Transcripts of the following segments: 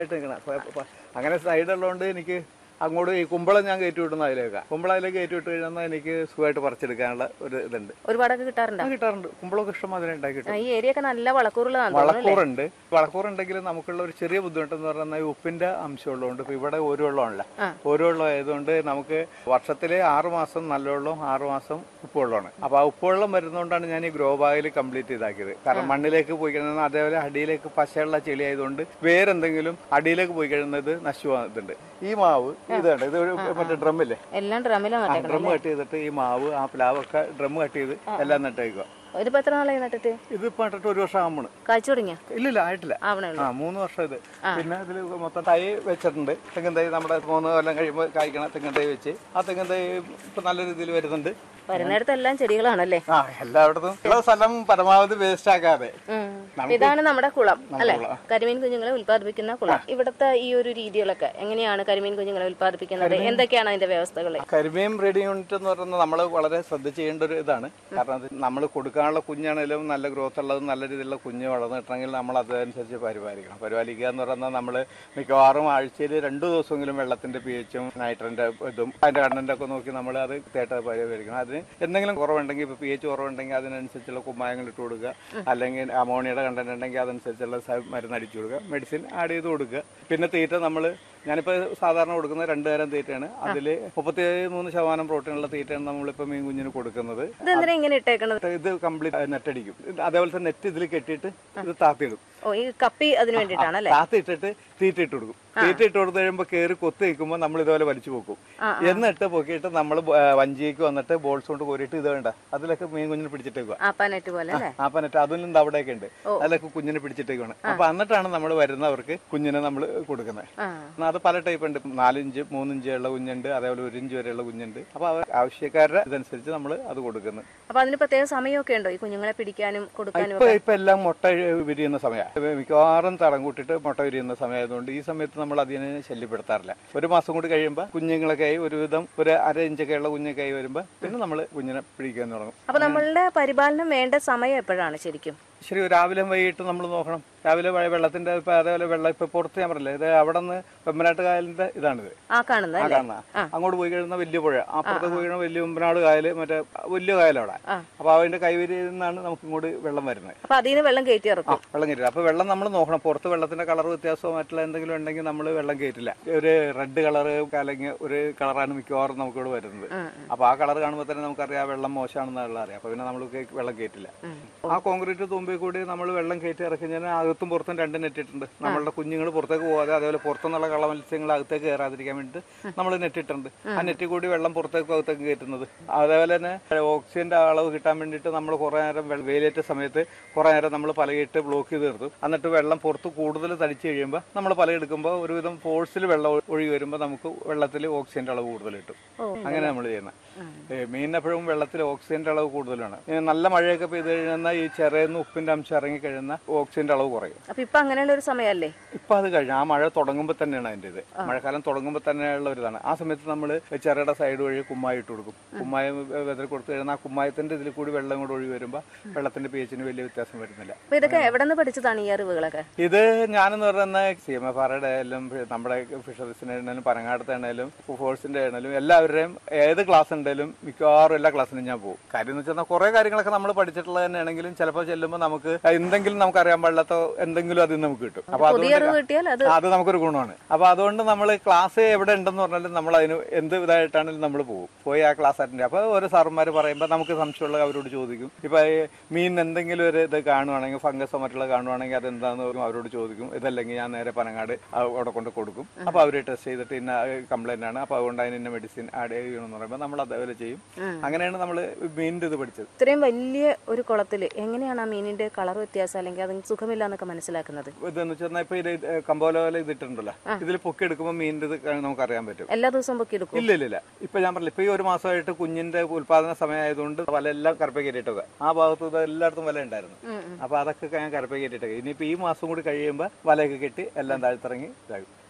ആയിട്ട് നിൽക്കണം അപ്പൊ- അപ്പൊ അങ്ങനെ സൈഡുള്ളതുകൊണ്ട് എനിക്ക് അങ്ങോട്ട് ഈ കുമ്പളം ഞാൻ കയറ്റി വിട്ടുന്ന അതിലേക്കാണ് കുമ്പളം അതിലേക്ക് കയറ്റി വിട്ട് കഴിഞ്ഞാൽ എനിക്ക് സുഖമായിട്ട് പറിച്ചെടുക്കാനുള്ള ഒരു ഇതുണ്ട് ഒരുപാടൊക്കെ കിട്ടാറുണ്ടോ അത് കിട്ടാറുണ്ട് കുമ്പളമൊക്കെ ഇഷ്ടമാതിരി ഉണ്ടാക്കി കിട്ടും ആ, ഈ ഏരിയ ഒക്കെ നല്ല വളക്കൂറുള്ളതാണ് തോന്നുന്നു അല്ലേ വളക്കൂറുണ്ട് വളക്കൂറുണ്ടെങ്കിൽ നമുക്കുള്ള ഒരു ചെറിയ ബുദ്ധിമുട്ടെന്ന് പറഞ്ഞാൽ ഈ ഉപ്പിന്റെ അംശം ഉള്ളതുകൊണ്ട് ഇപ്പൊ ഇവിടെ ഒരു വെള്ളമാണല്ലോ ഒരു വെള്ളം ആയതുകൊണ്ട് നമുക്ക് വർഷത്തിലെ ആറ് മാസം നല്ല വെള്ളവും ആറ് മാസം ഉപ്പുവെള്ളമാണ് അപ്പൊ ആ ഉപ്പുവെള്ളം വരുന്നതുകൊണ്ടാണ് ഞാൻ ഈ ഗ്രോ ബാഗിൽ കംപ്ലീറ്റ് ഇതാക്കിയത് കാരണം മണ്ണിലേക്ക് പോയി കഴിഞ്ഞാൽ അതേപോലെ അടിയിലേക്ക് പശയുള്ള ചെളി ആയതുകൊണ്ട് വേറെന്തെങ്കിലും അടിയിലേക്ക് പോയി കഴിയുന്നത് നശിച്ചു പോകുന്നുണ്ട് ഈ മാവ് ഇതാണ് ഇത് ഒരു മറ്റേ ഡ്രമ്മില്ലേ എല്ലാം ഡ്രമ്മിലാണ് നട്ടേക്കണം ഡ്രം കട്ട് ചെയ്തിട്ട് ഈ മാവ് ആ പ്ലാവൊക്കെ ഡ്രം കട്ട് ചെയ്ത് എല്ലാം നട്ടേക്കുക ഇതിപ്പോ എത്ര നാളായി നട്ടിട്ട് ഇതിപ്പോ നട്ടിട്ട് ഒരു വർഷം ആകുമ്പോൾ കാഴ്ച തുടങ്ങിയ ഇല്ലില്ല ആയിട്ടില്ല ആവണേ ഉള്ളൂ ആ മൂന്ന് വർഷം ഇത് പിന്നെ ഇതിൽ മൊത്തം തൈ വെച്ചിട്ടുണ്ട് തെങ്ങൻ തൈ നമ്മുടെ മൂന്ന് കൊല്ലം കഴിയുമ്പോൾ കായ്ക്കണ തെങ്ങൻ തൈ വെച്ച് ആ തെങ്ങൻ തൈ ഇപ്പൊ നല്ല രീതിയിൽ വരുന്നുണ്ട് വരുന്നിടത്ത് എല്ലാം ചെടികളാണല്ലേ ആ എല്ലായിടത്തും ഉള്ള സ്ഥലം പരമാവധി വേസ്റ്റ് ആക്കാതെ ഉം. നമുക്ക് ഇതാണ് നമ്മുടെ കുളം അല്ലെ കുളം. കരിമീൻ കുഞ്ഞുങ്ങളെ ഉൽപ്പാദിപ്പിക്കുന്ന കുളം ഇവിടുത്തെ ഈ ഒരു രീതികളൊക്കെ എങ്ങനെയാണ് കരിമീൻ കുഞ്ഞുങ്ങളെ ഉൽപ്പാദിപ്പിക്കുന്നത് എന്തൊക്കെയാണ് അതിന്റെ വ്യവസ്ഥകൾ കരിമീൻ ബ്രീഡിംഗ് യൂണിറ്റ് എന്ന് പറയുന്നത് നമ്മൾ വളരെ ശ്രദ്ധിച്ച് ചെയ്യേണ്ട ഒരു ഇതാണ് കാരണം അത് നമ്മൾ കൊടുക്കാനുള്ള കുഞ്ഞാണെങ്കിലും നല്ല ഗ്രോത്ത് ഉള്ളതും നല്ല രീതിയിലുള്ള കുഞ്ഞ് വളർന്നു കിട്ടണമെങ്കിൽ നമ്മൾ അതനുസരിച്ച് പരിപാലിക്കണം പരിപാലിക്കുക എന്ന് പറയുന്നത് നമ്മൾ മിക്കവാറും ആഴ്ചയിൽ രണ്ടു ദിവസമെങ്കിലും വെള്ളത്തിന്റെ പി എച്ചും നൈട്രന്റെ ഇതും അതിന്റെ കണ്ടന്റ് ഒക്കെ നോക്കി നമ്മൾ അത് കൃത്യമായിട്ട് പരിപാലിക്കണം അതിന് എന്തെങ്കിലും കുറവുണ്ടെങ്കിൽ ഇപ്പോൾ പി എച്ച് കുറവുണ്ടെങ്കിൽ അതിനനുസരിച്ചുള്ള കുമ്മായങ്ങൾ ഇട്ട് കൊടുക്കുക അല്ലെങ്കിൽ അമോണിയുടെ കണ്ടന്റ് ഉണ്ടെങ്കിൽ അതനുസരിച്ചുള്ള സ- മരുന്ന് അടിച്ചു കൊടുക്കുക മെഡിസിൻ ആഡ് ചെയ്ത് കൊടുക്കുക പിന്നെ തീറ്റ നമ്മൾ ഞാനിപ്പോൾ സാധാരണ കൊടുക്കുന്നത് രണ്ട് തരം തീറ്റയാണ് അതിൽ മുപ്പത്തി മൂന്ന് ശതമാനം പ്രോട്ടീനുള്ള തീറ്റയാണ് നമ്മളിപ്പോൾ മീൻ കുഞ്ഞിന് കൊടുക്കുന്നത് ഇതെന്തിനാ ഇങ്ങനെ ഇട്ടേക്കണത് ഇത് കംപ്ലീറ്റ് നെറ്റടിക്കും ഇത് അതേപോലെ തന്നെ നെറ്റ് ഇതിൽ കെട്ടിയിട്ട് ഇത് താത്തിയിടും ഓ ഈ കപ്പി അതിന് വേണ്ടിയിട്ടാണ് അല്ലേ താത്തി ഇട്ടിട്ട് തീറ്റ ഇട്ട് കൊടുക്കും തീറ്റ ഇട്ട് കൊടുത്തു കഴിയുമ്പോൾ കയറി കൊത്തി നിൽക്കുമ്പോൾ നമ്മൾ ഇതുപോലെ വലിച്ചു പോക്കും എന്നിട്ട് പൊക്കിയിട്ട് നമ്മൾ വഞ്ചിക്ക് വന്നിട്ട് ബോൾസ് കൊണ്ട് കോരിയിട്ട് ഇത് വേണ്ട അതിലൊക്കെ മീൻ കുഞ്ഞിനെ പിടിച്ചിട്ടേക്കുക ആപ്പാനെറ്റ് പോലെ അല്ലേ ആ പനറ്റ് അതിലും അവിടെയൊക്കെ ഉണ്ട് അതിലൊക്കെ കുഞ്ഞിനെ പിടിച്ചിട്ടേക്കാണ് അപ്പൊ എന്നിട്ടാണ് നമ്മൾ വരുന്നവർക്ക് കുഞ്ഞിനെ നമ്മൾ കൊടുക്കുന്നത് ആ എന്നാ അത് പല ടൈപ്പ് ഉണ്ട് നാലിഞ്ച് മൂന്നിഞ്ച് ഉള്ള കുഞ്ഞുണ്ട് അതേപോലെ ഒരു ഇഞ്ച് വരെയുള്ള കുഞ്ഞുണ്ട് അപ്പൊ അവർ ആവശ്യക്കാരുടെ ഇതനുസരിച്ച് നമ്മൾ അത് കൊടുക്കുന്നു അപ്പൊ അതിന് പ്രത്യേക സമയമൊക്കെ ഉണ്ടോ ഈ കുഞ്ഞുങ്ങളെ പിടിക്കാനും കൊടുക്കാനും ഇപ്പൊ ഇപ്പൊ എല്ലാം മുട്ട വിരിയുന്ന സമയമാണ് മിക്കവാറും തടം കൂട്ടിട്ട് മുട്ട വിരിയുന്ന സമയമായതുകൊണ്ട് ഈ സമയത്ത് നമ്മൾ അതിനെ ശല്യപ്പെടുത്താറില്ല ഒരു മാസം കൂടി കഴിയുമ്പോൾ കുഞ്ഞുങ്ങളൊക്കെ ആയി ഒരുവിധം ഒരു അര ഇഞ്ചൊക്കെ ഉള്ള കുഞ്ഞൊക്കെ ആയി വരുമ്പോൾ പിന്നെ നമ്മൾ കുഞ്ഞിനെ പിടിക്കാൻ തുടങ്ങും അപ്പൊ നമ്മളുടെ പരിപാലനം വേണ്ട സമയം എപ്പോഴാണ് ശരിക്കും ശരി രാവിലെ വൈകിട്ട് നമ്മൾ നോക്കണം രാവിലെ വ- വെള്ളത്തിന്റെ ഇപ്പൊ അതേപോലെ വെള്ളം ഇപ്പൊ പുറത്ത് ഞാൻ പറഞ്ഞില്ലേ ഇത് അവിടെ നിന്ന് വെമ്പനാട്ട് കായലിന്റെ ഇതാണിത് ആ കാണുന്നത് ആ അല്ലേ കാണുന്ന അങ്ങോട്ട് പോയി കഴിയുന്ന വലിയ പുഴ അപ്പുറത്ത് പോയി കഴിയുന്ന വലിയ ഉമ്പനാട് കായല് മറ്റേ വലിയ കായലവിടെ അപ്പൊ അതിന്റെ കൈവരിയിൽ നിന്നാണ് നമുക്ക് ഇങ്ങോട്ട് വെള്ളം വരുന്നത് അപ്പൊ അതിന് വെള്ളം കയറ്റി ആ ഇറക്കും വെള്ളം കയറ്റില്ല അപ്പൊ വെള്ളം നമ്മൾ നോക്കണം പുറത്ത് വെള്ളത്തിന്റെ കളർ വ്യത്യാസമോ മറ്റുള്ള എന്തെങ്കിലും ഉണ്ടെങ്കിൽ നമ്മൾ വെള്ളം കയറ്റില്ല ഒരു റെഡ് കളർ അല്ലെങ്കിൽ ഒരു കളറാണ് മിക്കവാറും നമുക്കിവിടെ വരുന്നത് അപ്പൊ ആ കളർ കാണുമ്പോൾ തന്നെ നമുക്കറിയാം വെള്ളം മോശമാണെന്നുള്ള അറിയാം അപ്പൊ പിന്നെ നമ്മൾ വെള്ളം കയറ്റില്ല ആ കോൺക്രീറ്റ് തുമ്പിൽ കൂടി നമ്മൾ വെള്ളം കയറ്റി ഇറക്കി കഴിഞ്ഞാൽ അകത്തും പുറത്തും രണ്ട് നെറ്റ് ഇട്ടിട്ടുണ്ട് നമ്മളുടെ കുഞ്ഞുങ്ങൾ പുറത്തേക്ക് പോകാതെ അതേപോലെ പുറത്തുനിന്നുള്ള കള മത്സ്യങ്ങൾ അകത്തേക്ക് കയറാതിരിക്കാൻ വേണ്ടിയിട്ട് നമ്മൾ നെറ്റ് ഇട്ടിട്ടുണ്ട് ആ നെറ്റിൽ കൂടി വെള്ളം പുറത്തേക്ക് അകത്തേക്ക് കയറ്റുന്നത് അതേപോലെ തന്നെ ഓക്സിജന്റെ അളവ് കിട്ടാൻ വേണ്ടിയിട്ട് നമ്മൾ കുറെ നേരം വെള്ള- വെയിലേറ്റ സമയത്ത് കുറെ നേരം നമ്മൾ പലയിട്ട് ബ്ലോക്ക് ചെയ്ത് നിർത്തും എന്നിട്ട് വെള്ളം പുറത്ത് കൂടുതൽ തടിച്ചു കഴിയുമ്പോൾ നമ്മൾ പല എടുക്കുമ്പോൾ ഒരുവിധം ഫോഴ്സിൽ വെള്ളം ഒഴി- ഒഴുകി വരുമ്പോൾ നമുക്ക് വെള്ളത്തിൽ ഓക്സിജന്റെ അളവ് കൂടുതൽ കിട്ടും അങ്ങനെ നമ്മൾ ചെയ്യുന്നത് മീനിനെപ്പോഴും വെള്ളത്തിൽ ഓക്സിജന്റെ അളവ് കൂടുതലാണ് ഈ നല്ല മഴയൊക്കെ പെയ്ത് കഴിയുന്ന ഈ ചെറിയെന്ന് ഉപ്പിന്റെ അംശം ഇറങ്ങി കഴിയുന്ന ഓക്സിജന്റെ അളവ് കുറയും അപ്പൊ ഇപ്പൊ അങ്ങനെയുള്ള ഒരു സമയമല്ലേ ഇപ്പൊ അത് കഴിഞ്ഞു ആ മഴ തുടങ്ങുമ്പോൾ തന്നെയാണ് അതിന്റെ ഇത് മഴക്കാലം തുടങ്ങുമ്പോൾ തന്നെയുള്ള ഒരു ഇതാണ് ആ സമയത്ത് നമ്മൾ ചെറുയുടെ സൈഡ് വഴി കുമ്മായി ഇട്ട് കൊടുക്കും കുമ്മായം വെതറി കൊടുത്തു കഴിഞ്ഞാൽ ആ കുമ്മായത്തിന്റെ ഇതിൽ കൂടി വെള്ളം കൂടെ ഒഴുകി വരുമ്പോൾ വെള്ളത്തിന്റെ പി എച്ചിന് വലിയ വ്യത്യാസം വരുന്നില്ല അപ്പൊ ഇതൊക്കെ എവിടെ നിന്ന് പഠിച്ചതാണ് ഈ അറിവുകളൊക്കെ ഇത് ഞാനെന്ന് പറയുന്ന സി എം എഫ് ആറുടെ ആയാലും നമ്മുടെ ഫിഷറീസിന്റെ ആണെങ്കിലും പനങ്ങാടത്തെ ആണെങ്കിലും ഫോഴ്സിന്റെ ആണെങ്കിലും എല്ലാവരുടെയും ഏത് ക്ലാസ് ഉണ്ടെങ്കിലും മിക്കവാറും എല്ലാ ക്ലാസ്സിനും ഞാൻ പോകും കാര്യം എന്ന് വെച്ചാൽ കുറെ കാര്യങ്ങളൊക്കെ നമ്മൾ പഠിച്ചിട്ടുള്ളത് തന്നെയാണെങ്കിലും ചിലപ്പോൾ ചെല്ലുമ്പോൾ നമുക്ക് എന്തെങ്കിലും നമുക്ക് അറിയാൻ പാടില്ലാത്ത എന്തെങ്കിലും അതിൽ നിന്ന് നമുക്ക് കിട്ടും അപ്പൊ പുതിയ അതുകൊണ്ട് അറിവ് കിട്ടിയാൽ അത് അത് നമുക്കൊരു ഗുണമാണ് അപ്പൊ അതുകൊണ്ട് നമ്മൾ ക്ലാസ് എവിടെ ഉണ്ടെന്ന് പറഞ്ഞാലും നമ്മൾ അതിന് എന്ത് ഇതായിട്ടാണെങ്കിലും നമ്മൾ പോകും പോയി ആ ക്ലാസ് അറ്റൻഡ് അപ്പൊ ഓരോ സാറന്മാർ പറയുമ്പോൾ നമുക്ക് സംശയമുള്ള അവരോട് ചോദിക്കും ഇപ്പൊ ഈ മീൻ എന്തെങ്കിലും ഒരു ഇത് കാണുവാണെങ്കിൽ ഫംഗസോ മറ്റുള്ള കാണുവാണെങ്കിൽ അത് എന്താന്ന് പറയും അവരോട് ചോദിക്കും ഇതല്ലെങ്കിൽ ഞാൻ നേരെ പനങ്ങാട് അവിടെ കൊണ്ട് കൊടുക്കും അപ്പൊ അവർ ടെസ്റ്റ് ചെയ്തിട്ട് ഇന്ന കംപ്ലൈന്റ് ആണ് അപ്പൊ അതുകൊണ്ട് അതിന് ഇന്ന മെഡിസിൻ ആഡ് ചെയ്യണമെന്ന് പറയുമ്പോൾ നമ്മൾ അതേപോലെ ചെയ്യും അങ്ങനെയാണ് നമ്മൾ മീനിന്റെ ഇത് പഠിച്ചത് ഇത്രയും വലിയ ഒരു കുളത്തില് എങ്ങനെയാണ് ആ മീനിന്റെ കളർ വ്യത്യാസം അല്ലെങ്കിൽ അതിന് സുഖമില്ല എന്നൊക്കെ മനസ്സിലാക്കുന്നത് ഇതെന്ന് വെച്ചാൽ ഇപ്പൊ ഇത് കമ്പോല ഇതിട്ടുണ്ടല്ലോ ഇതിൽ പൊക്കി എടുക്കുമ്പോൾ മീനിന്റെ ഇത് നമുക്ക് അറിയാൻ പറ്റും എല്ലാ ദിവസവും പൊക്കി എടുക്കും ഇല്ല ഇല്ല ഇല്ല ഇപ്പൊ ഞാൻ പറഞ്ഞില്ല ഇപ്പൊ ഈ ഒരു മാസമായിട്ട് കുഞ്ഞിന്റെ ഉത്പാദന സമയമായതുകൊണ്ട് വല എല്ലാം കറുപ്പ കയറ്റിട്ടത് ആ ഭാഗത്ത് ഇത് എല്ലായിടത്തും വല ഉണ്ടായിരുന്നു അപ്പൊ അതൊക്കെ ഞാൻ കറുപ്പ കയറ്റിട്ടത് ഇനിയിപ്പോ ഈ മാസം കൂടി കഴിയുമ്പോൾ വലയൊക്കെ കെട്ടി എല്ലാം താഴ്ത്തിറങ്ങി ഇതാകും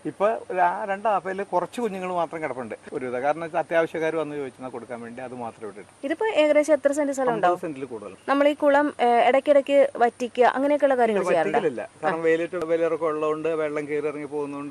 ഇപ്പൊ ഒരു ആ രണ്ട് ആപ്പയിൽ കുറച്ച് കുഞ്ഞുങ്ങൾ മാത്രം കിടപ്പുണ്ട് ഒരു വിധം കാരണം വെച്ചാൽ അത്യാവശ്യക്കാർ വന്ന് ചോദിച്ചാൽ കൊടുക്കാൻ വേണ്ടി അത് മാത്രം ഇട്ടിട്ട് ഇതിപ്പോ ഏകദേശം എത്ര സെന്റ് സ്ഥലം ഉണ്ടാവും അമ്പത് സെന്റിൽ കൂടുതൽ നമ്മൾ ഈ കുളം ഏഹ്, ഇടയ്ക്കിടയ്ക്ക് വറ്റിക്കുക അങ്ങനെയൊക്കെയുള്ള കാര്യങ്ങൾ ചെയ്യാറുണ്ട് പറ്റില്ല കാരണം വെയിലിട്ട് വെയിലിറക്കം ഉള്ളതുകൊണ്ട് വെള്ളം കയറി ഇറങ്ങി പോകുന്നതുകൊണ്ട്